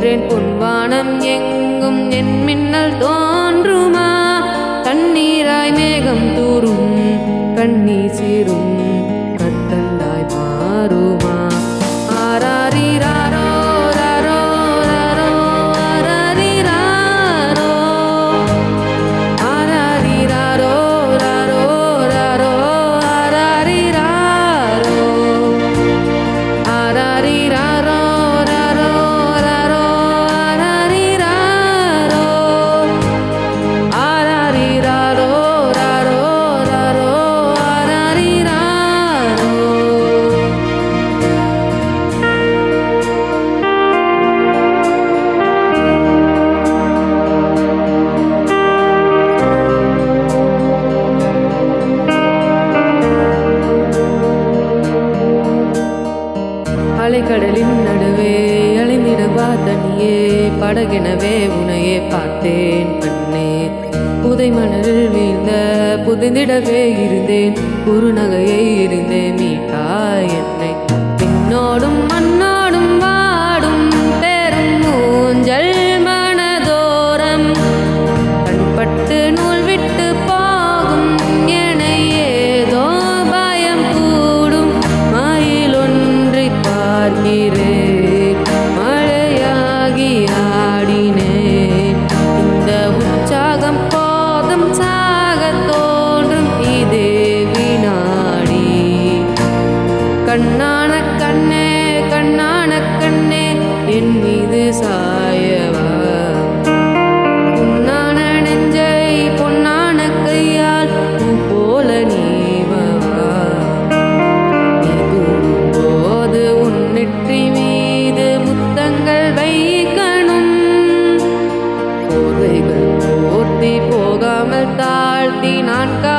என்றேன் பொன்வானம் எங்கும் என் மின்னல் தோன்றுமா தண்ணீராய் மேகம் தூரும் கண்ணீர் சீரும் கட்டல்லாய் மாறுமா ஆராரிராரோ ராரோ ராரோ ஆராரிராரோ ஆராரிராரோ ராரோ ராரோ ஆராரிராரோ ஆராரிராரோ ராரோ ராரோ ஆராரிராரோ ஆராரிராரோ ராரோ ராரோ ஆராரிராரோ அலைக்கடலின் நடுவே அலைந்திடவா தனியே படகெனவே உனையே பார்த்தேன் கண்ணே புதை மணலில் வீழ்ந்த புதைந்திடவே இருந்தேன் குறுநகையை இருந்தேன் மீட்டாய் என்னை பின்னோடும் மண்ணோடும் வாடும் பெரும் ஊஞ்சல் மனதோரம் கண்பட்டு நூல் விட்டு போகும் என ஏதோ பயம் கூடும் மயில் ஒன்றை பார்க்கிறேன் மழையாகி ஆடினேன் இந்த உற்சாகம் போதும் சாக தோன்றும் இதே வினாடி கண்ணான கண்ணே கண்ணான கண்ணே என் மீது சாயவா பொன்னான நெஞ்சை பொன்னான கையால் பூ போல நீவவா நீ போது உன் நெற்றி மீது முத்தங்கள் வைக்கணும் போதைகள் போர்த்தி போகாமல் தாழ்த்தி நான்